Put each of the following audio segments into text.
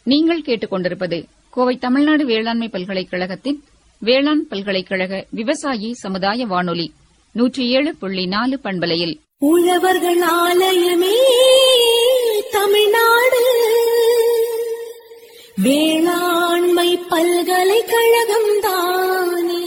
நீங்கள் கேட்டுக்கொண்டிருப்பது கோவை தமிழ்நாடு வேளாண்மை பல்கலைக்கழகத்தின் வேளாண் பல்கலைக்கழக விவசாயி சமுதாய வானொலி நூற்றி ஏழு புள்ளி நாலு பண்பலையில் உழவர்கள் ஆலயமே தமிழ்நாடு வேளாண்மை பல்கலைக்கழகம் தானே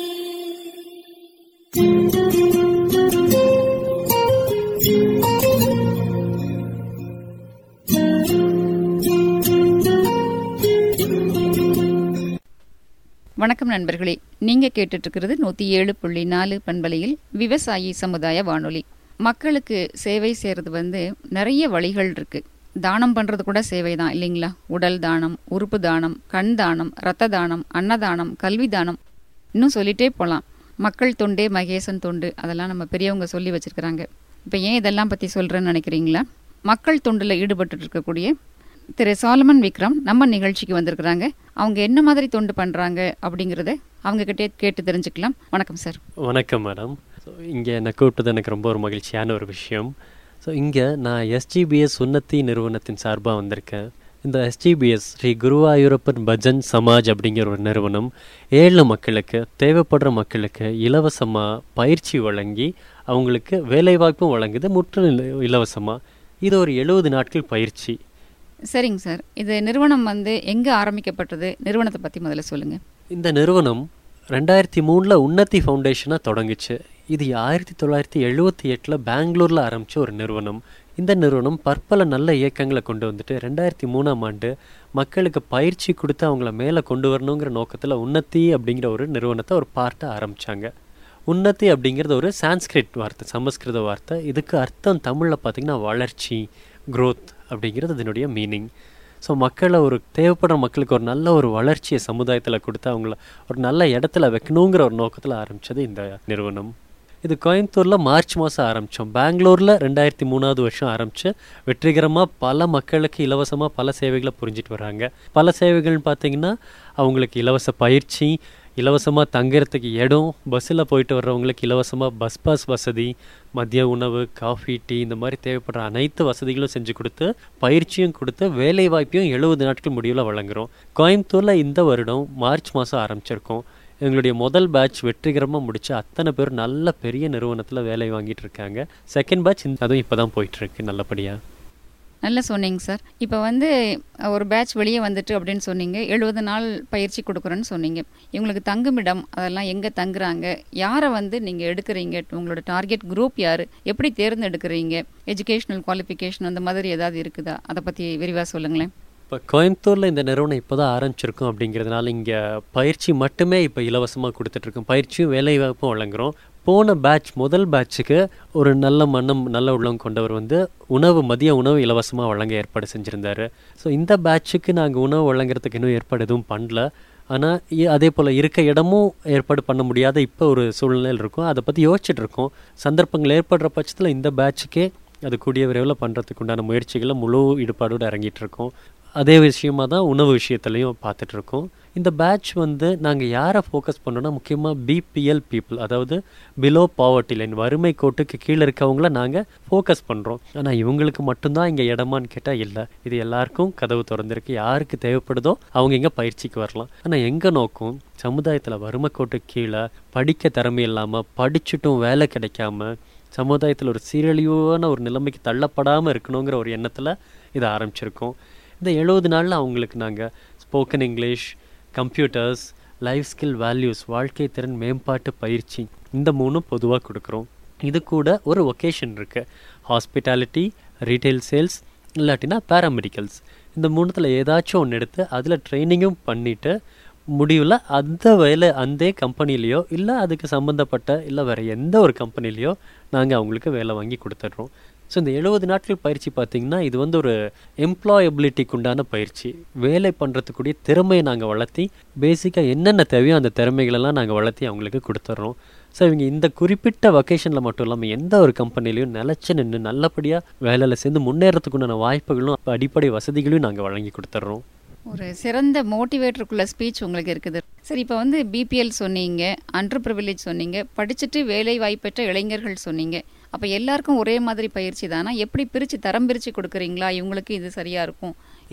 வணக்கம் நண்பர்களே நீங்க கேட்டுட்டு இருக்கிறது நூத்தி ஏழு புள்ளி நாலு பண்பலையில் விவசாயி சமுதாய வானொலி மக்களுக்கு சேவை செய்யறது வந்து நிறைய வழிகள் இருக்கு தானம் பண்றது கூட சேவை தான் இல்லைங்களா உடல் தானம் உறுப்பு தானம் கண் தானம் ரத்த தானம் அன்னதானம் கல்வி தானம் இன்னும் சொல்லிட்டே போலாம் மக்கள் தொண்டே மகேசன் தொண்டு அதெல்லாம் நம்ம பெரியவங்க சொல்லி வச்சிருக்கிறாங்க இப்போ ஏன் இதெல்லாம் பத்தி சொல்றேன்னு நினைக்கிறீங்களா மக்கள் தொண்டுல ஈடுபட்டு இருக்கக்கூடிய திரு சாலமன் விக்ரம் நம்ம நிகழ்ச்சிக்கு வந்திருக்கிறாங்க அவங்க என்ன மாதிரி தொண்டு பண்றாங்க அப்படிங்கறத அவங்க கிட்டே கேட்டு தெரிஞ்சுக்கலாம் வணக்கம் சார் வணக்கம் மேடம் ஸோ இங்கே என்னை கூப்பிட்டது எனக்கு ரொம்ப ஒரு மகிழ்ச்சியான ஒரு விஷயம் ஸோ இங்கே நான் எஸ்ஜிபிஎஸ் உன்னதி நிறுவனத்தின் சார்பாக வந்திருக்கேன் இந்த எஸ்ஜிபிஎஸ் ஸ்ரீ குருவாயூரப்பன் பஜன் சமாஜ் அப்படிங்கிற ஒரு நிறுவனம் ஏழு மக்களுக்கு தேவைப்படுற மக்களுக்கு இலவசமாக பயிற்சி வழங்கி அவங்களுக்கு வேலைவாய்ப்பும் வழங்குது முற்றிலும் இலவசமாக இது ஒரு எழுபது நாட்கள் பயிற்சி சரிங்க சார் இது நிறுவனம் வந்து எங்க ஆரம்பிக்கப்பட்டது நிறுவனத்தை பத்தி முதல்ல சொல்லுங்க இந்த நிறுவனம் ரெண்டாயிரத்தி மூணில் உன்னதி ஃபவுண்டேஷனாக தொடங்குச்சு இது ஆயிரத்தி தொள்ளாயிரத்தி எழுபத்தி எட்டில் பெங்களூரில் ஆரம்பித்த ஒரு நிறுவனம் இந்த நிறுவனம் பற்பல நல்ல இயக்கங்களை கொண்டு வந்துட்டு ரெண்டாயிரத்தி மூணாம் ஆண்டு மக்களுக்கு பயிற்சி கொடுத்து அவங்கள மேலே கொண்டு வரணுங்கிற நோக்கத்தில் உன்னதி அப்படிங்கிற ஒரு நிறுவனத்தை ஒரு பார்ட்டை ஆரம்பித்தாங்க உன்னதி அப்படிங்கிறது ஒரு சான்ஸ்கிரிட் வார்த்தை சமஸ்கிருத வார்த்தை இதுக்கு அர்த்தம் தமிழில் பார்த்தீங்கன்னா வளர்ச்சி growth அப்படிங்கிறது இதனுடைய மீனிங் ஸோ மக்களை ஒரு தேவைப்படுற மக்களுக்கு ஒரு நல்ல ஒரு வளர்ச்சியை சமுதாயத்தில் கொடுத்து அவங்கள ஒரு நல்ல இடத்துல வைக்கணுங்கிற ஒரு நோக்கத்தில் ஆரம்பித்தது இந்த நிறுவனம் இது கோயம்புத்தூரில் மார்ச் மாதம் ஆரம்பித்தோம் பெங்களூரில் ரெண்டாயிரத்தி மூணாவது வருஷம் ஆரம்பித்து வெற்றிகரமாக பல மக்களுக்கு இலவசமாக பல சேவைகளை புரிஞ்சிட்டு வராங்க பல சேவைகள்னு பார்த்தீங்கன்னா அவங்களுக்கு இலவச பயிற்சி இலவசமாக தங்குறதுக்கு இடம் பஸ்ஸில் போயிட்டு வர்றவங்களுக்கு இலவசமாக பஸ் பாஸ் வசதி மதிய உணவு காஃபி டீ இந்த மாதிரி தேவைப்படுற அனைத்து வசதிகளும் செஞ்சு கொடுத்து பயிற்சியும் கொடுத்து வேலை வாய்ப்பையும் எழுபது நாட்கள் முடிவில் வழங்குறோம் கோயம்புத்தூரில் இந்த வருடம் மார்ச் மாதம் ஆரம்பிச்சிருக்கோம் எங்களுடைய முதல் பேட்ச் வெற்றிகரமாக முடிச்சு அத்தனை பேர் நல்ல பெரிய நிறுவனத்தில் வேலை வாங்கிட்டு இருக்காங்க செகண்ட் பேட்ச் அதுவும் இப்போ தான் போயிட்டுருக்கு நல்லபடியாக நல்லா சொன்னீங்க சார் இப்போ வந்து ஒரு பேட்ச் வெளியே வந்துட்டு அப்படின்னு சொன்னீங்க எழுபது நாள் பயிற்சி கொடுக்குறேன்னு சொன்னீங்க இவங்களுக்கு தங்குமிடம் அதெல்லாம் எங்கே தங்குறாங்க யாரை வந்து நீங்கள் எடுக்கிறீங்க உங்களோட டார்கெட் குரூப் யார் எப்படி தேர்ந்தெடுக்கிறீங்க எஜுகேஷனல் குவாலிஃபிகேஷன் அந்த மாதிரி ஏதாவது இருக்குதா அதை பற்றி விரிவாக சொல்லுங்களேன் இப்போ கோயம்புத்தூரில் இந்த நிறுவனம் இப்போ தான் ஆரம்பிச்சிருக்கோம் அப்படிங்கிறதுனால இங்கே பயிற்சி மட்டுமே இப்போ இலவசமாக கொடுத்துட்ருக்கோம் பயிற்சியும் வேலைவாய்ப்பும் வழங்குறோம் போன பேட்ச் முதல் பேட்சுக்கு ஒரு நல்ல மனம் நல்ல உள்ளம் கொண்டவர் வந்து உணவு மதிய உணவு இலவசமாக வழங்க ஏற்பாடு செஞ்சுருந்தாரு ஸோ இந்த பேட்சுக்கு நாங்கள் உணவு வழங்குறதுக்கு இன்னும் ஏற்பாடு எதுவும் பண்ணல ஆனால் அதே போல் இருக்க இடமும் ஏற்பாடு பண்ண முடியாத இப்போ ஒரு சூழ்நிலையில் இருக்கும் அதை பற்றி யோசிச்சுட்டு இருக்கோம் சந்தர்ப்பங்கள் ஏற்படுற பட்சத்தில் இந்த பேட்சுக்கே அது கூடிய விரைவில் பண்ணுறதுக்கு உண்டான முயற்சிகளை முழு ஈடுபாடோடு இறங்கிட்டு இருக்கோம் அதே விஷயமா தான் உணவு விஷயத்துலையும் பார்த்துட்டு இருக்கோம் இந்த பேட்ச் வந்து நாங்கள் யாரை ஃபோக்கஸ் பண்ணோன்னா முக்கியமாக பிபிஎல் பீப்புள் அதாவது பிலோ பாவர்ட்டி லைன் வறுமை கோட்டுக்கு கீழே இருக்கவங்கள நாங்கள் ஃபோக்கஸ் பண்ணுறோம் ஆனால் இவங்களுக்கு மட்டும்தான் இங்கே இடமான்னு கேட்டால் இல்லை இது எல்லாருக்கும் கதவு திறந்திருக்கு யாருக்கு தேவைப்படுதோ அவங்க இங்கே பயிற்சிக்கு வரலாம் ஆனால் எங்கள் நோக்கம் சமுதாயத்தில் வறுமை கோட்டுக்கு கீழே படிக்க திறமை இல்லாமல் படிச்சுட்டும் வேலை கிடைக்காம சமுதாயத்தில் ஒரு சீரழிவான ஒரு நிலைமைக்கு தள்ளப்படாமல் இருக்கணுங்கிற ஒரு எண்ணத்தில் இதை ஆரம்பிச்சிருக்கோம் இந்த எழுபது நாளில் அவங்களுக்கு நாங்கள் spoken English computers life skill values வாழ்க்கை திறன் மேம்பாட்டு பயிற்சி இந்த மூணும் பொதுவாக கொடுக்குறோம் இது கூட ஒரு ஒகேஷன் இருக்குது ஹாஸ்பிட்டாலிட்டி ரீட்டைல் சேல்ஸ் இல்லாட்டினா பேராமெடிக்கல்ஸ் இந்த மூணுத்தில் ஏதாச்சும் ஒன்று எடுத்து அதில் ட்ரைனிங்கும் பண்ணிவிட்டு முடிவில் அந்த வேலை அந்த கம்பெனிலேயோ இல்லை அதுக்கு சம்மந்தப்பட்ட இல்லை வேறு எந்த ஒரு கம்பெனிலேயோ நாங்கள் அவங்களுக்கு வேலை வாங்கி கொடுத்துட்றோம் ஸோ இந்த எழுபது நாட்கள் பயிற்சி பார்த்திங்கன்னா இது வந்து ஒரு எம்ப்ளாயபிலிட்டிக்கு உண்டான பயிற்சி வேலை பண்ணுறதுக்குரிய திறமையை நாங்கள் வளர்த்தி பேசிக்காக என்னென்ன தேவையோ அந்த திறமைகளெல்லாம் நாங்கள் வளர்த்தி அவங்களுக்கு கொடுத்துட்றோம் ஸோ இவங்க இந்த குறிப்பிட்ட வொகேஷனில் மட்டும் இல்லாமல் எந்த ஒரு கம்பெனிலையும் நிலச்சி நின்று நல்லபடியாக வேலையில் சேர்ந்து முன்னேறதுக்கு உண்டான வாய்ப்புகளும் அடிப்படை வசதிகளையும் நாங்கள் வழங்கி கொடுத்துட்றோம் ஒரு சிறந்த மோட்டிவேட்டருக்குள்ள ஸ்பீச் உங்களுக்கு இருக்குது சரி இப்போ வந்து பிபிஎல் சொன்னீங்க அண்டர் ப்ரிவிலேஜ் சொன்னீங்க படிச்சுட்டு வேலை வாய்ப்பற்ற இளைஞர்கள் சொன்னீங்க அப்போ எல்லாருக்கும் ஒரே மாதிரி பயிற்சி தானா எப்படி பிரித்து தரம் பிரித்து கொடுக்குறீங்களா இவங்களுக்கு இது சரியா இருக்கும்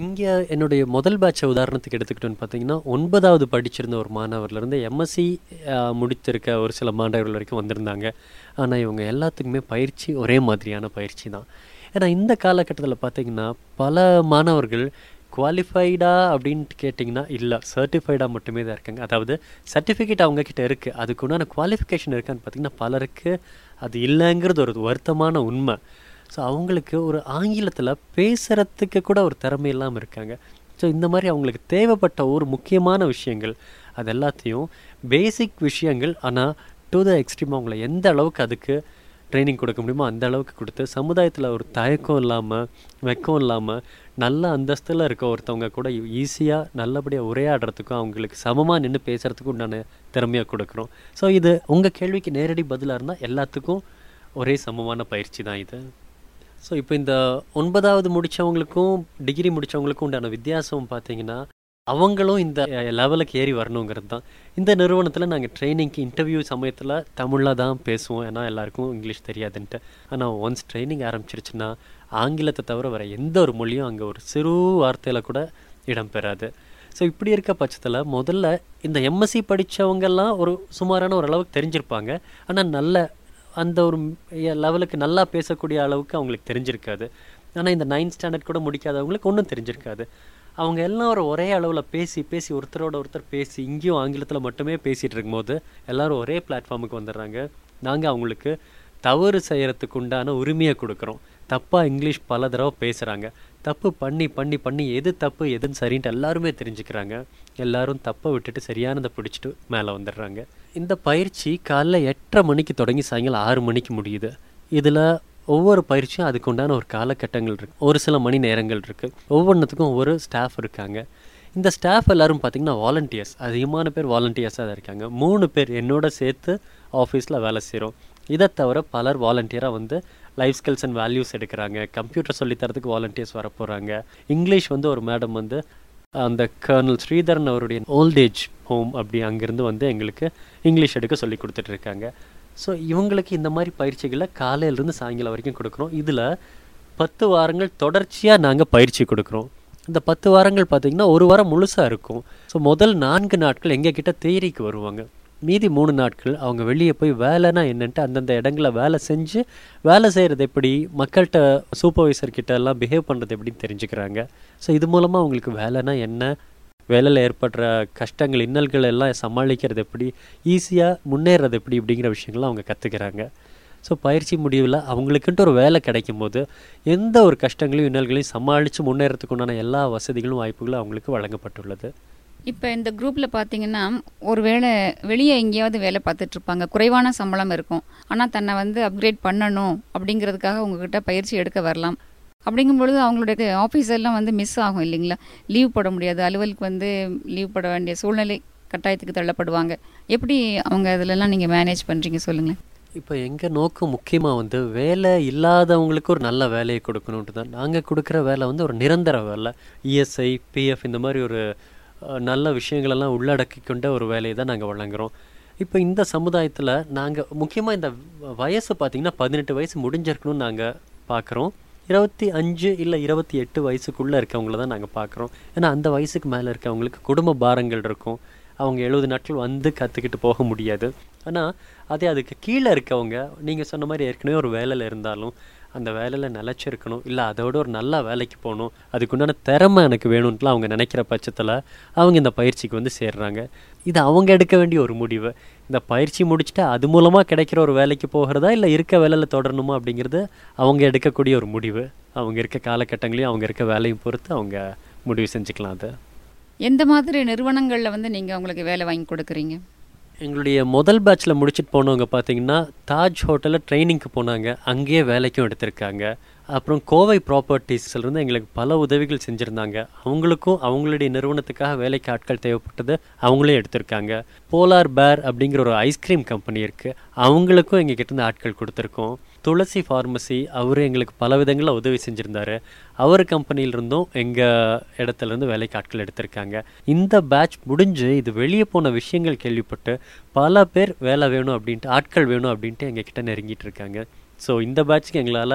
இங்கே என்னுடைய முதல் பேட்சை உதாரணத்துக்கு எடுத்துக்கிட்டோன்னு பார்த்தீங்கன்னா ஒன்பதாவது படிச்சிருந்த ஒரு மாணவர்லேருந்து எம்எஸ்சி முடித்திருக்க ஒரு சில மாணவர்கள் வரைக்கும் வந்திருந்தாங்க ஆனால் இவங்க எல்லாத்துக்குமே பயிற்சி ஒரே மாதிரியான பயிற்சி தான் ஏன்னா இந்த காலகட்டத்தில் பார்த்தீங்கன்னா பல மாணவர்கள் குவாலிஃபைடா அப்படின்ட்டு கேட்டிங்கன்னா இல்லை சர்டிஃபைடாக மட்டுமே தான் இருக்காங்க அதாவது சர்டிஃபிகேட் அவங்கக்கிட்ட இருக்குது அதுக்கு உண்டான குவாலிஃபிகேஷன் இருக்கான்னு பார்த்தீங்கன்னா பலருக்கு அது இல்லைங்கிறது ஒரு வருத்தமான உண்மை ஸோ அவங்களுக்கு ஒரு ஆங்கிலத்தில் பேசுகிறதுக்கு கூட ஒரு திறமை இல்லாமல் இருக்காங்க ஸோ இந்த மாதிரி அவங்களுக்கு தேவைப்பட்ட ஒரு முக்கியமான விஷயங்கள் அது எல்லாத்தையும் பேசிக் விஷயங்கள் ஆனால் டு த எக்ஸ்ட்ரீம் அவங்கள எந்த அளவுக்கு அதுக்கு ட்ரைனிங் கொடுக்க முடியுமோ அந்த அளவுக்கு கொடுத்து சமுதாயத்தில் ஒரு தயக்கம் இல்லாமல் வெக்கம் இல்லாமல் நல்ல அந்தஸ்தில் இருக்க ஒருத்தவங்க கூட ஈஸியாக நல்லபடியாக உரையாடுறதுக்கும் அவங்களுக்கு சமமாக நின்று பேசுகிறதுக்கும் உண்டான திறமையாக கொடுக்குறோம் ஸோ இது உங்கள் கேள்விக்கு நேரடி பதிலாக இருந்தால் எல்லாத்துக்கும் ஒரே சமமான பயிற்சி தான் இது ஸோ இப்போ இந்த ஒன்பதாவது முடித்தவங்களுக்கும் டிகிரி முடித்தவங்களுக்கும் உண்டான வித்தியாசம் பார்த்தீங்கன்னா அவங்களும் இந்த லெவலுக்கு ஏறி வரணுங்கிறது தான் இந்த நிறுவனத்தில் நாங்கள் ட்ரைனிங்க்கு இன்டர்வியூ சமயத்தில் தமிழில் தான் பேசுவோம் ஏன்னா எல்லாருக்கும் இங்கிலீஷ் தெரியாதுன்ட்டு ஆனால் ஒன்ஸ் ட்ரைனிங் ஆரம்பிச்சிருச்சுன்னா ஆங்கிலத்தை தவிர வேறு எந்த ஒரு மொழியும் அங்கே ஒரு சிறு வார்த்தையில் கூட இடம்பெறாது ஸோ இப்படி இருக்க பட்சத்தில் முதல்ல இந்த எம்எஸ்சி படித்தவங்கெல்லாம் ஒரு சுமாரான ஒரு அளவுக்கு தெரிஞ்சிருப்பாங்க ஆனால் நல்ல அந்த ஒரு லெவலுக்கு நல்லா பேசக்கூடிய அளவுக்கு அவங்களுக்கு தெரிஞ்சிருக்காது ஆனால் இந்த நைன்த் ஸ்டாண்டர்ட் கூட முடிக்காதவங்களுக்கு ஒன்றும் தெரிஞ்சிருக்காது அவங்க எல்லாம் ஒரு ஒரே அளவில் பேசி பேசி ஒருத்தரோட ஒருத்தர் பேசி இங்கேயும் ஆங்கிலத்தில் மட்டுமே பேசிகிட்டு இருக்கும்போது எல்லோரும் ஒரே பிளாட்ஃபார்முக்கு வந்துடுறாங்க நாங்கள் அவங்களுக்கு தவறு செய்கிறதுக்கு உண்டான உரிமையை கொடுக்குறோம் தப்பாக இங்கிலீஷ் பல தடவை பேசுகிறாங்க தப்பு பண்ணி பண்ணி பண்ணி எது தப்பு எதுன்னு சரின்ட்டு எல்லாருமே தெரிஞ்சுக்கிறாங்க எல்லாரும் தப்பை விட்டுட்டு சரியானதை பிடிச்சிட்டு மேலே வந்துடுறாங்க இந்த பயிற்சி காலைல எட்டரை மணிக்கு தொடங்கி சாயங்காலம் ஆறு மணிக்கு முடியுது இதில் ஒவ்வொரு பயிற்சியும் அதுக்கு உண்டான ஒரு காலகட்டங்கள் இருக்குது ஒரு சில மணி நேரங்கள் இருக்குது ஒவ்வொன்றுத்துக்கும் ஒவ்வொரு ஸ்டாஃப் இருக்காங்க இந்த ஸ்டாஃப் எல்லோரும் பார்த்திங்கன்னா வாலண்டியர்ஸ் அதிகமான பேர் வாலண்டியர்ஸாக தான் இருக்காங்க மூணு பேர் என்னோட சேர்த்து ஆஃபீஸில் வேலை செய்கிறோம் இதை தவிர பலர் வாலண்டியராக வந்து லைஃப் ஸ்கில்ஸ் அண்ட் வேல்யூஸ் எடுக்கிறாங்க கம்ப்யூட்டர் சொல்லித்தரதுக்கு வாலண்டியர்ஸ் வர போகிறாங்க இங்கிலீஷ் வந்து ஒரு மேடம் வந்து அந்த கர்னல் ஸ்ரீதரன் அவருடைய ஓல்டேஜ் ஹோம் அப்படி அங்கேருந்து வந்து எங்களுக்கு இங்கிலீஷ் எடுக்க சொல்லி கொடுத்துட்ருக்காங்க ஸோ இவங்களுக்கு இந்த மாதிரி பயிற்சிகளை காலையிலேருந்து சாயங்காலம் வரைக்கும் கொடுக்குறோம் இதில் பத்து வாரங்கள் தொடர்ச்சியாக நாங்கள் பயிற்சி கொடுக்குறோம் இந்த பத்து வாரங்கள் பார்த்திங்கன்னா ஒரு வாரம் முழுசாக இருக்கும் ஸோ முதல் நான்கு நாட்கள் எங்கள் கிட்ட தேரிக்கு வருவாங்க மீதி மூணு நாட்கள் அவங்க வெளியே போய் வேலைனா என்னன்ட்டு அந்தந்த இடங்கள வேலை செஞ்சு வேலை செய்கிறது எப்படி மக்கள்கிட்ட சூப்பர்வைசர் கிட்ட எல்லாம் பிஹேவ் பண்ணுறது எப்படின்னு தெரிஞ்சுக்கிறாங்க ஸோ இது மூலமாக அவங்களுக்கு வேலைனா என்ன வேலையில் ஏற்படுற கஷ்டங்கள் இன்னல்கள் எல்லாம் சமாளிக்கிறது எப்படி ஈஸியாக முன்னேறது எப்படி இப்படிங்கிற விஷயங்கள்லாம் அவங்க கற்றுக்கிறாங்க ஸோ பயிற்சி முடிவில் அவங்களுக்குன்ட்டு ஒரு வேலை கிடைக்கும் போது எந்த ஒரு கஷ்டங்களையும் இன்னல்களையும் சமாளித்து முன்னேறதுக்கு உண்டான எல்லா வசதிகளும் வாய்ப்புகளும் அவங்களுக்கு வழங்கப்பட்டுள்ளது இப்போ இந்த குரூப்பில் பார்த்தீங்கன்னா ஒரு வேளை வெளியே எங்கேயாவது வேலை பார்த்துட்டு இருப்பாங்க குறைவான சம்பளம் இருக்கும் ஆனால் தன்னை வந்து அப்கிரேட் பண்ணணும் அப்படிங்கிறதுக்காக உங்ககிட்ட பயிற்சி எடுக்க வரலாம் அப்படிங்கும் பொழுது அவங்களுடைய ஆஃபீஸ் எல்லாம் வந்து மிஸ் ஆகும் இல்லைங்களா லீவ் போட முடியாது அலுவலுக்கு வந்து லீவ் போட வேண்டிய சூழ்நிலை கட்டாயத்துக்கு தள்ளப்படுவாங்க எப்படி அவங்க அதிலெல்லாம் நீங்கள் மேனேஜ் பண்ணுறீங்க சொல்லுங்களேன் இப்போ எங்கள் நோக்கம் முக்கியமாக வந்து வேலை இல்லாதவங்களுக்கு ஒரு நல்ல வேலையை கொடுக்கணுன்ட்டு தான் நாங்கள் கொடுக்குற வேலை வந்து ஒரு நிரந்தர வேலை இஎஸ்ஐ பிஎஃப் இந்த மாதிரி ஒரு நல்ல விஷயங்களெல்லாம் உள்ளடக்கி கொண்ட ஒரு வேலையை தான் நாங்கள் வழங்குகிறோம் இப்போ இந்த சமுதாயத்தில் நாங்கள் முக்கியமாக இந்த வயசு பார்த்திங்கன்னா பதினெட்டு வயசு முடிஞ்சிருக்கணும்னு நாங்கள் பார்க்குறோம் இருபத்தி அஞ்சு இல்லை இருபத்தி எட்டு வயசுக்குள்ளே இருக்கவங்கள தான் நாங்கள் பார்க்குறோம் ஏன்னா அந்த வயசுக்கு மேலே இருக்கவங்களுக்கு குடும்ப பாரங்கள் இருக்கும் அவங்க எழுபது நாட்கள் வந்து கற்றுக்கிட்டு போக முடியாது ஆனால் அதே அதுக்கு கீழே இருக்கவங்க நீங்கள் சொன்ன மாதிரி ஏற்கனவே ஒரு வேலையில் இருந்தாலும் அந்த வேலையில் நிலச்சிருக்கணும் இல்லை அதோட ஒரு நல்ல வேலைக்கு போகணும் அதுக்குண்டான திறமை எனக்கு வேணும்ட்டுலாம் அவங்க நினைக்கிற பட்சத்தில் அவங்க இந்த பயிற்சிக்கு வந்து சேர்றாங்க இது அவங்க எடுக்க வேண்டிய ஒரு முடிவு இந்த பயிற்சி முடிச்சுட்டு அது மூலமாக கிடைக்கிற ஒரு வேலைக்கு போகிறதா இல்லை இருக்க வேலையில் தொடரணுமா அப்படிங்கிறது அவங்க எடுக்கக்கூடிய ஒரு முடிவு அவங்க இருக்க காலகட்டங்களையும் அவங்க இருக்க வேலையும் பொறுத்து அவங்க முடிவு செஞ்சுக்கலாம் அது எந்த மாதிரி நிறுவனங்களில் வந்து நீங்கள் அவங்களுக்கு வேலை வாங்கி கொடுக்குறீங்க எங்களுடைய முதல் பேட்சில் முடிச்சுட்டு போனவங்க பார்த்தீங்கன்னா தாஜ் ஹோட்டலில் ட்ரைனிங்க்கு போனாங்க அங்கேயே வேலைக்கும் எடுத்திருக்காங்க அப்புறம் கோவை ப்ராப்பர்ட்டிஸ்லேருந்து எங்களுக்கு பல உதவிகள் செஞ்சுருந்தாங்க அவங்களுக்கும் அவங்களுடைய நிறுவனத்துக்காக வேலைக்கு ஆட்கள் தேவைப்பட்டது அவங்களே எடுத்திருக்காங்க போலார் பேர் அப்படிங்கிற ஒரு ஐஸ்கிரீம் கம்பெனி இருக்குது அவங்களுக்கும் எங்ககிட்ட ஆட்கள் கொடுத்துருக்கோம் துளசி ஃபார்மசி அவர் எங்களுக்கு பல விதங்களில் உதவி செஞ்சுருந்தாரு அவர் கம்பெனியிலிருந்தும் எங்கள் இடத்துலேருந்து வேலைக்கு ஆட்கள் எடுத்திருக்காங்க இந்த பேட்ச் முடிஞ்சு இது வெளியே போன விஷயங்கள் கேள்விப்பட்டு பல பேர் வேலை வேணும் அப்படின்ட்டு ஆட்கள் வேணும் அப்படின்ட்டு எங்ககிட்ட நெருங்கிட்டு இருக்காங்க ஸோ இந்த பேட்ச்க்கு எங்களால்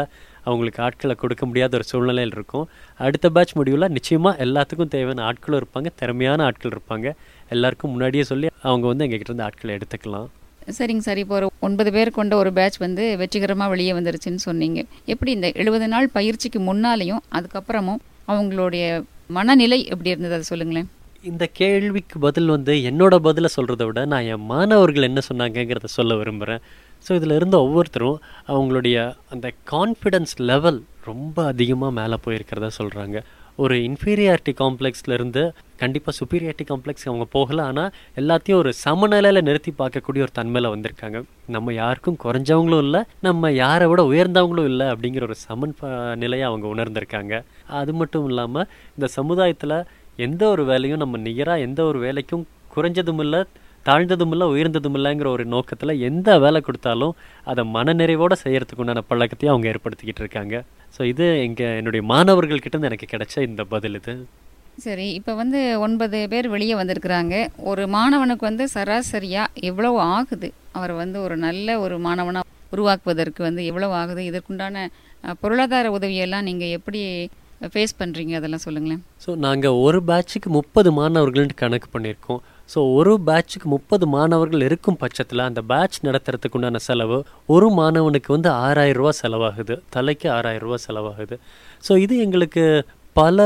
அவங்களுக்கு ஆட்களை கொடுக்க முடியாத ஒரு சூழ்நிலையில் இருக்கும் அடுத்த பேட்ச் முடிவில் நிச்சயமாக எல்லாத்துக்கும் தேவையான ஆட்களும் இருப்பாங்க திறமையான ஆட்கள் இருப்பாங்க எல்லாருக்கும் முன்னாடியே சொல்லி அவங்க வந்து எங்ககிட்ட இருந்து ஆட்களை எடுத்துக்கலாம் சரிங்க சார் இப்போ ஒரு ஒன்பது பேர் கொண்ட ஒரு பேட்ச் வந்து வெற்றிகரமாக வெளியே வந்துருச்சுன்னு சொன்னீங்க எப்படி இந்த எழுபது நாள் பயிற்சிக்கு முன்னாலேயும் அதுக்கப்புறமும் அவங்களுடைய மனநிலை எப்படி இருந்தது அதை சொல்லுங்களேன் இந்த கேள்விக்கு பதில் வந்து என்னோட பதிலை சொல்கிறத விட நான் என் மாணவர்கள் என்ன சொன்னாங்கங்கிறத சொல்ல விரும்புகிறேன் ஸோ இதில் இருந்த ஒவ்வொருத்தரும் அவங்களுடைய அந்த கான்ஃபிடென்ஸ் லெவல் ரொம்ப அதிகமாக மேலே போயிருக்கிறதா சொல்கிறாங்க ஒரு இன்ஃபீரியாரிட்டி காம்ப்ளெக்ஸ்லேருந்து கண்டிப்பாக சுப்பீரியாரிட்டி காம்ப்ளெக்ஸ் அவங்க போகல ஆனால் எல்லாத்தையும் ஒரு சமநிலையில் நிறுத்தி பார்க்கக்கூடிய ஒரு தன்மையில் வந்திருக்காங்க நம்ம யாருக்கும் குறைஞ்சவங்களும் இல்லை நம்ம யாரை விட உயர்ந்தவங்களும் இல்லை அப்படிங்கிற ஒரு சமன் நிலையை அவங்க உணர்ந்திருக்காங்க அது மட்டும் இல்லாமல் இந்த சமுதாயத்தில் எந்த ஒரு வேலையும் நம்ம நிகராக எந்த ஒரு வேலைக்கும் குறைஞ்சதும் இல்லை தாழ்ந்ததும் இல்லை உயர்ந்ததும் இல்லைங்கிற ஒரு நோக்கத்தில் எந்த வேலை கொடுத்தாலும் அதை மனநிறைவோடு செய்யறதுக்கு உண்டான பழக்கத்தையும் அவங்க ஏற்படுத்திக்கிட்டு இருக்காங்க ஸோ இது எங்கள் என்னுடைய மாணவர்கள்கிட்ட இருந்து எனக்கு கிடைச்ச இந்த பதில் இது சரி இப்போ வந்து ஒன்பது பேர் வெளியே வந்திருக்கிறாங்க ஒரு மாணவனுக்கு வந்து சராசரியாக எவ்வளவு ஆகுது அவர் வந்து ஒரு நல்ல ஒரு மாணவனாக உருவாக்குவதற்கு வந்து எவ்வளவு ஆகுது இதற்குண்டான அஹ், பொருளாதார உதவியெல்லாம் நீங்கள் எப்படி ஃபேஸ் பண்ணுறீங்க அதெல்லாம் சொல்லுங்களேன் ஸோ நாங்கள் ஒரு பேட்சுக்கு முப்பது மாணவர்கள்னு கணக்கு பண்ணியிருக்கோம் ஸோ ஒரு பேட்சுக்கு முப்பது மாணவர்கள் இருக்கும் பட்சத்தில் அந்த பேட்ச் நடத்துறதுக்கு உண்டான செலவு ஒரு மாணவனுக்கு வந்து ஆறாயிரம் ரூபா செலவாகுது தலைக்கு ஆறாயிரம் ரூபா செலவாகுது ஸோ இது எங்களுக்கு பல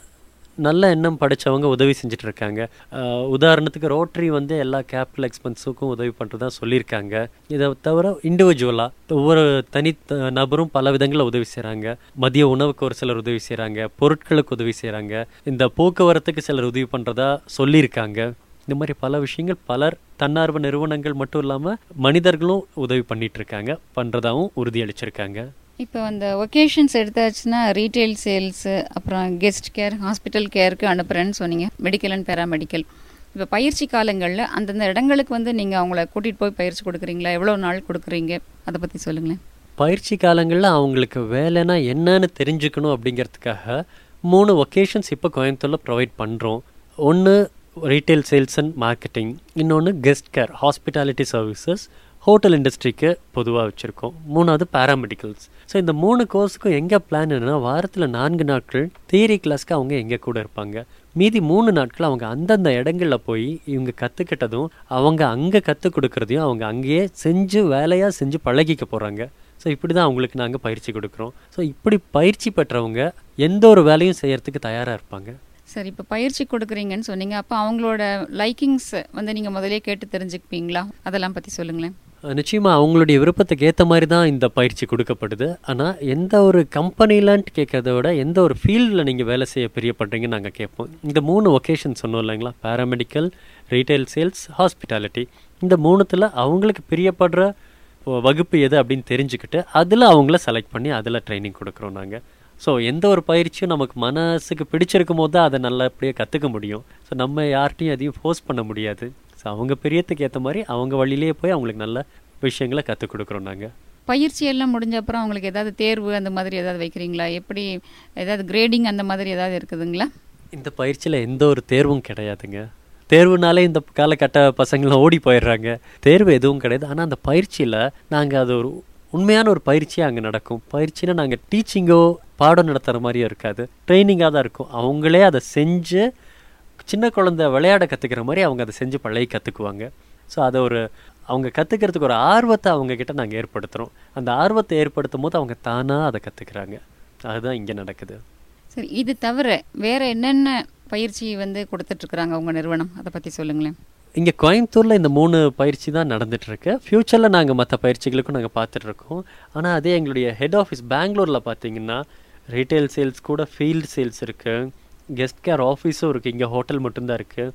நல்ல எண்ணம் படித்தவங்க உதவி செஞ்சுட்டு இருக்காங்க அஹ் உதாரணத்துக்கு ரோட்டரி வந்து எல்லா கேபிட்டல் எக்ஸ்பென்ஸுக்கும் உதவி பண்ணுறதா சொல்லியிருக்காங்க இதை தவிர இண்டிவிஜுவலாக ஒவ்வொரு தனி த- நபரும் பல விதங்களில் உதவி செய்கிறாங்க மதிய உணவுக்கு ஒரு சிலர் உதவி செய்கிறாங்க பொருட்களுக்கு உதவி செய்கிறாங்க இந்த போக்குவரத்துக்கு சிலர் உதவி பண்ணுறதா சொல்லியிருக்காங்க இந்த மாதிரி பல விஷயங்கள் பலர் தன்னார்வ நிறுவனங்கள் மட்டும் இல்லாமல் மனிதர்களும் உதவி பண்ணிட்டு இருக்காங்க பண்ணுறதாவும் உறுதியளிச்சிருக்காங்க இப்போ அந்த ஒகேஷன்ஸ் எடுத்தாச்சுன்னா ரீட்டைல் சேல்ஸு அப்புறம் கெஸ்ட் கேர் ஹாஸ்பிட்டல் கேருக்கு அனுப்புகிறேன்னு சொன்னீங்க மெடிக்கல் அண்ட் பேராமெடிக்கல் இப்போ பயிற்சி காலங்களில் அந்தந்த இடங்களுக்கு வந்து நீங்கள் அவங்கள கூட்டிகிட்டு போய் பயிற்சி கொடுக்குறீங்களா எவ்வளோ நாள் கொடுக்குறீங்க அதை பற்றி சொல்லுங்களேன் பயிற்சி காலங்களில் அவங்களுக்கு வேலைனா என்னன்னு தெரிஞ்சுக்கணும் அப்படிங்கிறதுக்காக மூணு ஒகேஷன்ஸ் இப்போ கோயம்புத்தூரில் ப்ரொவைட் பண்ணுறோம் ஒன்று ரீட்டைல் சேல்ஸ் அண்ட் மார்க்கெட்டிங் இன்னொன்று guest care hospitality services hotel இண்டஸ்ட்ரிக்கு பொதுவாக வச்சுருக்கோம் மூணாவது பேராமெடிக்கல்ஸ் ஸோ இந்த மூணு கோர்ஸுக்கும் எங்கே பிளான் என்னன்னா வாரத்தில் நான்கு நாட்கள் தியரி கிளாஸ்க்கு அவங்க எங்கே கூட இருப்பாங்க மீதி மூணு நாட்கள் அவங்க அந்தந்த இடங்களில் போய் இவங்க கற்றுக்கிட்டதும் அவங்க அங்கே கற்றுக் கொடுக்குறதையும் அவங்க அங்கேயே செஞ்சு வேலையாக செஞ்சு பழகிக்க போகிறாங்க ஸோ இப்படி தான் அவங்களுக்கு நாங்கள் பயிற்சி கொடுக்குறோம் ஸோ இப்படி பயிற்சி பெற்றவங்க எந்த ஒரு வேலையும் செய்யறதுக்கு தயாராக இருப்பாங்க சரி இப்போ பயிற்சி கொடுக்குறீங்கன்னு சொன்னீங்க அப்போ அவங்களோட லைக்கிங்ஸ் வந்து நீங்கள் முதலே கேட்டு தெரிஞ்சுக்குப்பீங்களா அதெல்லாம் பற்றி சொல்லுங்களேன் அஹ் நிச்சயமா அவங்களுடைய விருப்பத்துக்கு ஏற்ற மாதிரி தான் இந்த பயிற்சி கொடுக்கப்படுது ஆனால் எந்த ஒரு கம்பெனிலன்ட்டு கேட்கறத விட எந்த ஒரு ஃபீல்டில் நீங்கள் வேலை செய்ய பிரியப்படுறீங்கன்னு நாங்கள் கேட்போம் இந்த மூணு ஒகேஷன் சொன்னோம் இல்லைங்களா பேராமெடிக்கல் ரீட்டைல் சேல்ஸ் ஹாஸ்பிட்டாலிட்டி இந்த மூணுத்தில் அவங்களுக்கு பிரியப்படுற வ- வகுப்பு எது அப்படின்னு தெரிஞ்சுக்கிட்டு அதில் அவங்கள செலக்ட் பண்ணி அதில் ட்ரைனிங் கொடுக்குறோம் நாங்கள் ஸோ எந்த ஒரு பயிற்சியும் நமக்கு மனசுக்கு பிடிச்சிருக்கும் போது தான் அதை நல்லபடியாக கற்றுக்க முடியும் ஸோ நம்ம யார்கிட்டையும் எதையும் ஃபோர்ஸ் பண்ண முடியாது ஸோ அவங்க பிரியத்துக்கு ஏற்ற மாதிரி அவங்க வழியிலேயே போய் அவங்களுக்கு நல்ல விஷயங்களை கற்றுக் கொடுக்குறோம் நாங்கள் பயிற்சி எல்லாம் முடிஞ்ச அப்புறம் அவங்களுக்கு ஏதாவது தேர்வு அந்த மாதிரி ஏதாவது வைக்கிறீங்களா எப்படி ஏதாவது கிரேடிங் அந்த மாதிரி ஏதாவது இருக்குதுங்களா இந்த பயிற்சியில் எந்த ஒரு தேர்வும் கிடையாதுங்க தேர்வுனாலே இந்த காலகட்ட பசங்களாம் ஓடி போயிடுறாங்க தேர்வு எதுவும் கிடையாது ஆனால் அந்த பயிற்சியில் நாங்கள் அது ஒரு உண்மையான ஒரு பயிற்சியாக அங்கே நடக்கும் பயிற்சினா நாங்கள் டீச்சிங்கோ பாடம் நடத்துகிற மாதிரியும் இருக்காது ட்ரைனிங்காக தான் இருக்கும் அவங்களே அதை செஞ்சு சின்ன குழந்தை விளையாட கற்றுக்கிற மாதிரி அவங்க அதை செஞ்சு பழகி கற்றுக்குவாங்க ஸோ அதை ஒரு அவங்க கற்றுக்கிறதுக்கு ஒரு ஆர்வத்தை அவங்க கிட்ட நாங்கள் ஏற்படுத்துகிறோம் அந்த ஆர்வத்தை ஏற்படுத்தும் போது அவங்க தானாக அதை கற்றுக்குறாங்க அதுதான் இங்கே நடக்குது சரி இது தவிர வேற என்னென்ன பயிற்சி வந்து கொடுத்துட்ருக்குறாங்க உங்க நிறுவனம் அதை பற்றி சொல்லுங்களேன் இங்கே கோயம்புத்தூரில் இந்த மூணு பயிற்சி தான் நடந்துட்டுருக்கு ஃப்யூச்சரில் நாங்கள் மற்ற பயிற்சிகளுக்கும் நாங்கள் பார்த்துட்ருக்கோம் ஆனால் அதே எங்களுடைய ஹெட் ஆஃபீஸ் பெங்களூரில் பார்த்தீங்கன்னா ரீட்டைல் சேல்ஸ் கூட ஃபீல்டு சேல்ஸ் இருக்குது கெஸ்ட் கேர் ஆஃபீஸும் இருக்குது இங்கே ஹோட்டல் மட்டும்தான் இருக்குது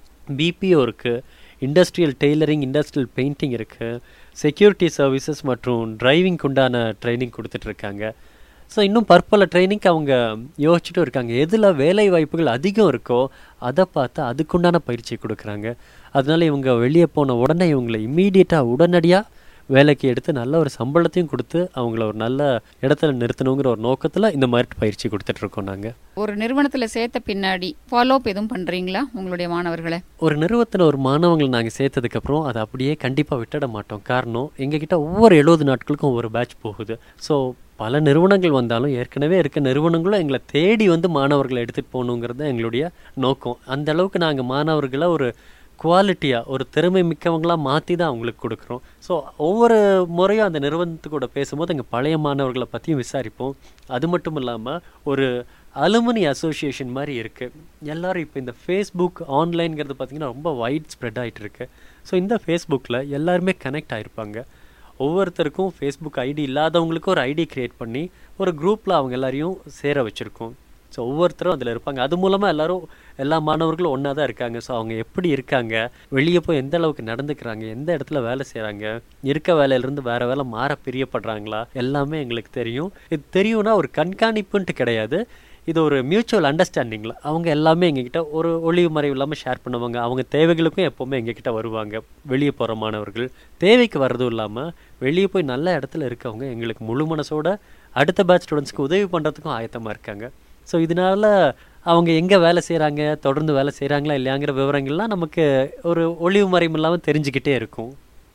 பிபிஓ இருக்குது இண்டஸ்ட்ரியல் டெய்லரிங் இண்டஸ்ட்ரியல் பெயிண்டிங் இருக்குது செக்யூரிட்டி சர்வீசஸ் மற்றும் டிரைவிங்க்கு உண்டான ட்ரைனிங் கொடுத்துட்ருக்காங்க ஸோ இன்னும் பற்பல ட்ரைனிங்க்கு அவங்க யோசிச்சுட்டும் இருக்காங்க எதில் வேலை வாய்ப்புகள் அதிகம் இருக்கோ அதை பார்த்து அதுக்குண்டான பயிற்சி கொடுக்குறாங்க அதனால இவங்க வெளியே போன உடனே இவங்களை இம்மீடியட்டாக உடனடியாக வேலைக்கு எடுத்து நல்ல ஒரு சம்பளத்தையும் கொடுத்து அவங்கள ஒரு நல்ல இடத்துல நிறுத்தணுங்கிற ஒரு நோக்கத்தில் இந்த மாதிரி பயிற்சி கொடுத்துட்ருக்கோம் நாங்கள் ஒரு நிறுவனத்தில் சேர்த்த பின்னாடி ஃபாலோ அப் எதுவும் பண்ணுறீங்களா உங்களுடைய மாணவர்களை ஒரு நிறுவனத்தில் ஒரு மாணவங்களை நாங்கள் சேர்த்ததுக்கப்புறம் அதை அப்படியே கண்டிப்பாக விட்டுட மாட்டோம் காரணம் எங்ககிட்ட ஒவ்வொரு எழுபது நாட்களுக்கும் ஒவ்வொரு பேட்ச் போகுது ஸோ பல நிறுவனங்கள் வந்தாலும் ஏற்கனவே இருக்க நிறுவனங்களும் எங்களை தேடி வந்து மாணவர்களை எடுத்துகிட்டு போகணுங்கிறது தான் எங்களுடைய நோக்கம் அந்த அளவுக்கு நாங்கள் மாணவர்களை ஒரு குவாலிட்டியாக ஒரு திறமை மிக்கவங்களாக மாற்றி தான் அவங்களுக்கு கொடுக்குறோம் ஸோ ஒவ்வொரு முறையும் அந்த நிறுவனத்து கூட பேசும்போது எங்கள் பழைய மாணவர்களை பற்றியும் விசாரிப்போம் அது மட்டும் இல்லாமல் ஒரு அலுமினி அசோசியேஷன் மாதிரி இருக்குது எல்லாரும் இப்போ இந்த ஃபேஸ்புக் ஆன்லைன்கிறது பார்த்திங்கன்னா ரொம்ப வைட் ஸ்ப்ரெட் ஆகிட்டு இருக்கு ஸோ இந்த ஃபேஸ்புக்கில் எல்லாருமே கனெக்ட் ஆகிருப்பாங்க ஒவ்வொருத்தருக்கும் ஃபேஸ்புக் ஐடி இல்லாதவங்களுக்கும் ஒரு ஐடி க்ரியேட் பண்ணி ஒரு குரூப்பில் அவங்க எல்லாரையும் சேர வச்சுருக்கோம் ஸோ ஒவ்வொருத்தரும் அதில் இருப்பாங்க அது மூலமாக எல்லாரும் எல்லா மாணவர்களும் ஒன்றா தான் இருக்காங்க ஸோ அவங்க எப்படி இருக்காங்க வெளியே போய் எந்த அளவுக்கு நடந்துக்கிறாங்க எந்த இடத்துல வேலை செய்கிறாங்க இருக்க வேலையிலேருந்து வேறு வேலை மாற பிரியப்படுறாங்களா எல்லாமே எங்களுக்கு தெரியும் இது தெரியும்னா ஒரு கண்காணிப்புன்ட்டு கிடையாது இது ஒரு மியூச்சுவல் அண்டர்ஸ்டாண்டிங்கில் அவங்க எல்லாமே எங்ககிட்ட ஒரு ஒளிவு மறைவு இல்லாமல் ஷேர் பண்ணுவாங்க அவங்க தேவைகளுக்கும் எப்போவுமே எங்ககிட்ட வருவாங்க வெளியே போகிற மாணவர்கள் தேவைக்கு வர்றதும் இல்லாமல் வெளியே போய் நல்ல இடத்துல இருக்கவங்க எங்களுக்கு முழு மனசோட அடுத்த பேட்ச் ஸ்டூடெண்ட்ஸ்க்கு உதவி பண்ணுறதுக்கும் ஆயத்தமாக இருக்காங்க ஸோ இதனால அவங்க எங்கே வேலை செய்கிறாங்க தொடர்ந்து வேலை செய்கிறாங்களா இல்லையாங்கிற விவரங்கள்லாம் நமக்கு ஒரு ஒளிவு மறைவு இல்லாமல் தெரிஞ்சுக்கிட்டே இருக்கும்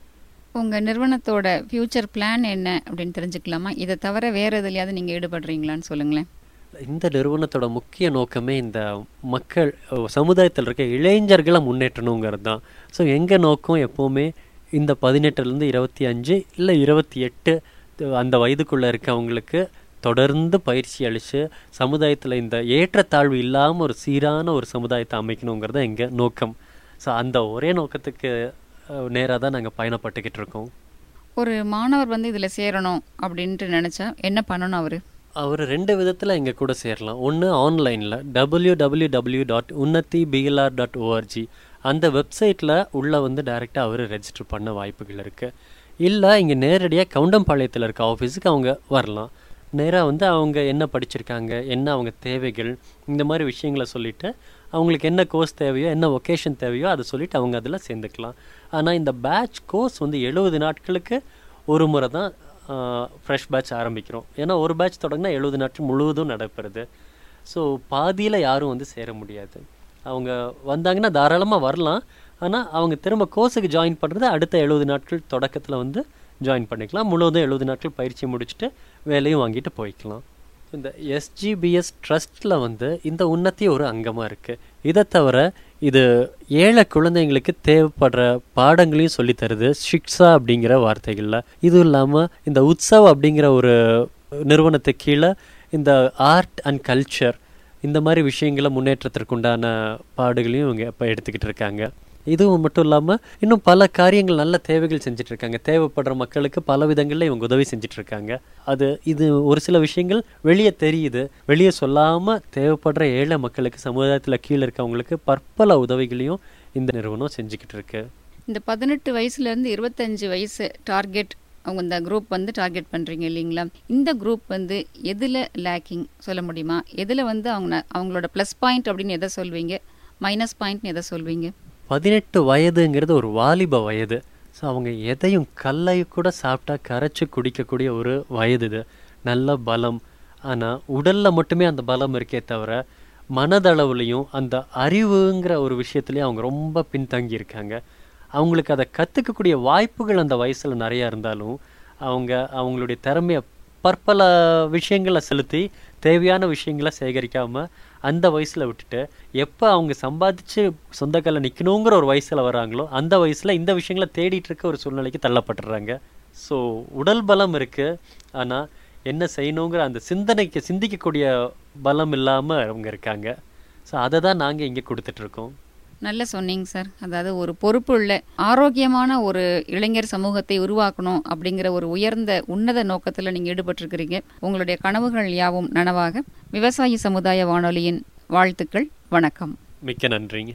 உங்கள் நிறுவனத்தோட ஃப்யூச்சர் பிளான் என்ன அப்படின்னு தெரிஞ்சுக்கலாமா இதை தவிர வேறு எதுலையாவது நீங்கள் ஈடுபடுறீங்களான்னு சொல்லுங்களேன் இந்த நிறுவனத்தோட முக்கிய நோக்கமே இந்த மக்கள் சமுதாயத்தில் இருக்க இளைஞர்களை முன்னேற்றணுங்கிறது தான் ஸோ எங்கள் நோக்கம் எப்போவுமே இந்த பதினெட்டுலேருந்து இருபத்தி அஞ்சு இல்லை இருபத்தி எட்டு அந்த வயதுக்குள்ளே இருக்கவங்களுக்கு தொடர்ந்து பயிற்சி அளித்து சமுதாயத்தில் இந்த ஏற்றத்தாழ்வு இல்லாமல் ஒரு சீரான ஒரு சமுதாயத்தை அமைக்கணுங்கிறது எங்கள் நோக்கம் ஸோ அந்த ஒரே நோக்கத்துக்கு நேராக தான் நாங்கள் பயணப்பட்டுக்கிட்டு இருக்கோம் ஒரு மாணவர் வந்து இதில் சேரணும் அப்படின்ட்டு நினச்சா என்ன பண்ணணும் அவர் அவர் ரெண்டு விதத்தில் எங்கள் கூட சேரலாம் ஒன்று ஆன்லைனில் W W W dot Unnati BLR dot ORG அந்த வெப்சைட்டில் உள்ளே வந்து டைரெக்டாக அவர் ரெஜிஸ்டர் பண்ண வாய்ப்புகள் இருக்குது இல்லை இங்கே நேரடியாக கவுண்டம்பாளையத்தில் இருக்க ஆஃபீஸுக்கு அவங்க வரலாம் நேராக வந்து அவங்க என்ன படிச்சிருக்காங்க என்ன அவங்க தேவைகள் இந்த மாதிரி விஷயங்களை சொல்லிவிட்டு அவங்களுக்கு என்ன கோர்ஸ் தேவையோ என்ன ஒகேஷன் தேவையோ அதை சொல்லிவிட்டு அவங்க அதில் சேர்ந்துக்கலாம் ஆனால் இந்த பேட்ச் கோர்ஸ் வந்து எழுபது நாட்களுக்கு ஒரு முறை தான் ஃப்ரெஷ் பேட்ச் ஆரம்பிக்கிறோம் ஏன்னா ஒரு பேட்ச் தொடங்கினா எழுபது நாட்கள் முழுவதும் நடைபெறுது ஸோ பாதியில் யாரும் வந்து சேர முடியாது அவங்க வந்தாங்கன்னா தாராளமாக வரலாம் ஆனால் அவங்க திரும்ப கோர்ஸுக்கு ஜாயின் பண்ணுறது அடுத்த எழுபது நாட்கள் தொடக்கத்தில் வந்து ஜாயின் பண்ணிக்கலாம் முழுவதும் எழுபது நாட்கள் பயிற்சி முடிச்சுட்டு வேலையும் வாங்கிட்டு போய்க்கலாம் இந்த எஸ்ஜிபிஎஸ் ட்ரஸ்ட்டில் வந்து இந்த உன்னத்தி ஒரு அங்கமாக இருக்குது இதை தவிர இது ஏழை குழந்தைங்களுக்கு தேவைப்படுற பாடங்களையும் சொல்லி தருது ஷிக்ஷா அப்படிங்கிற வார்த்தைகளில் இதுவும் இல்லாமல் இந்த உற்சவ் அப்படிங்கிற ஒரு நிறுவனத்துக்கு கீழே இந்த ஆர்ட் அண்ட் கல்ச்சர் இந்த மாதிரி விஷயங்களை முன்னேற்றத்திற்கு உண்டான பாடுகளையும் இவங்க இப்போ எடுத்துக்கிட்டு இருக்காங்க இதுவும் மட்டும் இல்லாமல் இன்னும் பல காரியங்கள் நல்ல தேவைகள் செஞ்சுட்டு இருக்காங்க தேவைப்படுற மக்களுக்கு பல விதங்களில் இவங்க உதவி செஞ்சுட்டு இருக்காங்க அது இது ஒரு சில விஷயங்கள் வெளியே தெரியுது வெளியே சொல்லாமல் தேவைப்படுற ஏழை மக்களுக்கு சமுதாயத்தில் கீழே இருக்கவங்களுக்கு பற்பல உதவிகளையும் இந்த நிறுவனம் செஞ்சுக்கிட்டு இருக்கு இந்த பதினெட்டு வயசுலேருந்து இருபத்தஞ்சு வயசு டார்கெட் அவங்க இந்த குரூப் வந்து டார்கெட் பண்ணுறீங்க இல்லைங்களா இந்த குரூப் வந்து எதில் லேக்கிங் சொல்ல முடியுமா எதில் வந்து அவங்க அவங்களோட ப்ளஸ் பாயிண்ட் அப்படின்னு எதை சொல்வீங்க மைனஸ் பாயிண்ட்னு எதை சொல்வீங்க பதினெட்டு வயதுங்கிறது ஒரு வாலிப வயது ஸோ அவங்க எதையும் கல்லை கூட சாப்பிட்டா கரைச்சி குடிக்கக்கூடிய ஒரு வயது இது நல்ல பலம் ஆனால் உடலில் மட்டுமே அந்த பலம் இருக்கே தவிர மனதளவுலையும் அந்த அறிவுங்கிற ஒரு விஷயத்துலையும் அவங்க ரொம்ப பின்தங்கி இருக்காங்க அவங்களுக்கு அதை கற்றுக்கக்கூடிய வாய்ப்புகள் அந்த வயசில் நிறையா இருந்தாலும் அவங்க அவங்களுடைய திறமையை பற்பல விஷயங்களை செலுத்தி தேவையான விஷயங்களை சேகரிக்காமல் அந்த வயசில் விட்டுட்டு எப்போ அவங்க சம்பாதிச்சு சொந்த காலில் நிற்கணுங்கிற ஒரு வயசில் வராங்களோ அந்த வயசில் இந்த விஷயங்களை தேடிட்டு இருக்க ஒரு சூழ்நிலைக்கு தள்ளப்பட்டுறாங்க ஸோ உடல் பலம் இருக்குது ஆனால் என்ன செய்யணுங்கிற அந்த சிந்தனைக்கு சிந்திக்கக்கூடிய பலம் இல்லாமல் அவங்க இருக்காங்க ஸோ அதை தான் நாங்கள் இங்கே கொடுத்துட்ருக்கோம் நல்ல சொன்னீங்க சார் அதாவது ஒரு பொறுப்புள்ள ஆரோக்கியமான ஒரு இளைஞர் சமூகத்தை உருவாக்கணும் அப்படிங்கிற ஒரு உயர்ந்த உன்னத நோக்கத்தில் நீங்கள் ஈடுபட்டிருக்கிறீங்க உங்களுடைய கனவுகள் யாவும் நனவாக விவசாயி சமுதாய வானொலியின் வாழ்த்துக்கள் வணக்கம் மிக்க நன்றிங்க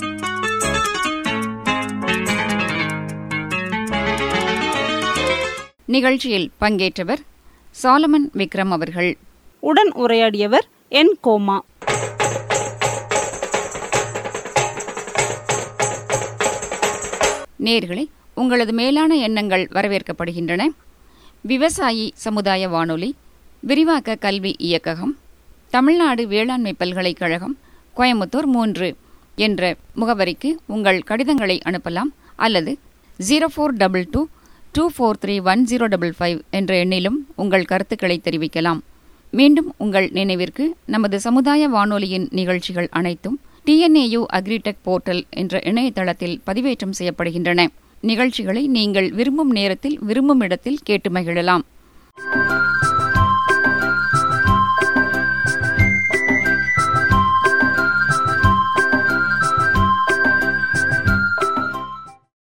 நிகழ்ச்சியில் பங்கேற்றவர் சாலமன் விக்ரம் அவர்கள் உடன் உரையாடியவர் என் கோமா நேர்களே உங்களது மேலான எண்ணங்கள் வரவேற்கப்படுகின்றன விவசாயி சமுதாய வானொலி விரிவாக்க கல்வி இயக்ககம் தமிழ்நாடு வேளாண்மை பல்கலைக்கழகம் கோயம்புத்தூர் மூன்று என்ற முகவரிக்கு உங்கள் கடிதங்களை அனுப்பலாம் அல்லது zero four double two two four three one zero double five என்ற எண்ணிலும் உங்கள் கருத்துக்களை தெரிவிக்கலாம் மீண்டும் உங்கள் நினைவிற்கு நமது சமுதாய வானொலியின் நிகழ்ச்சிகள் அனைத்தும் டிஎன்ஏயு அக்ரிடெக் போர்ட்டல் என்ற இணையதளத்தில் பதிவேற்றம் செய்யப்படுகின்றன நிகழ்ச்சிகளை நீங்கள் விரும்பும் நேரத்தில் விரும்பும் இடத்தில் கேட்டு மகிழலாம்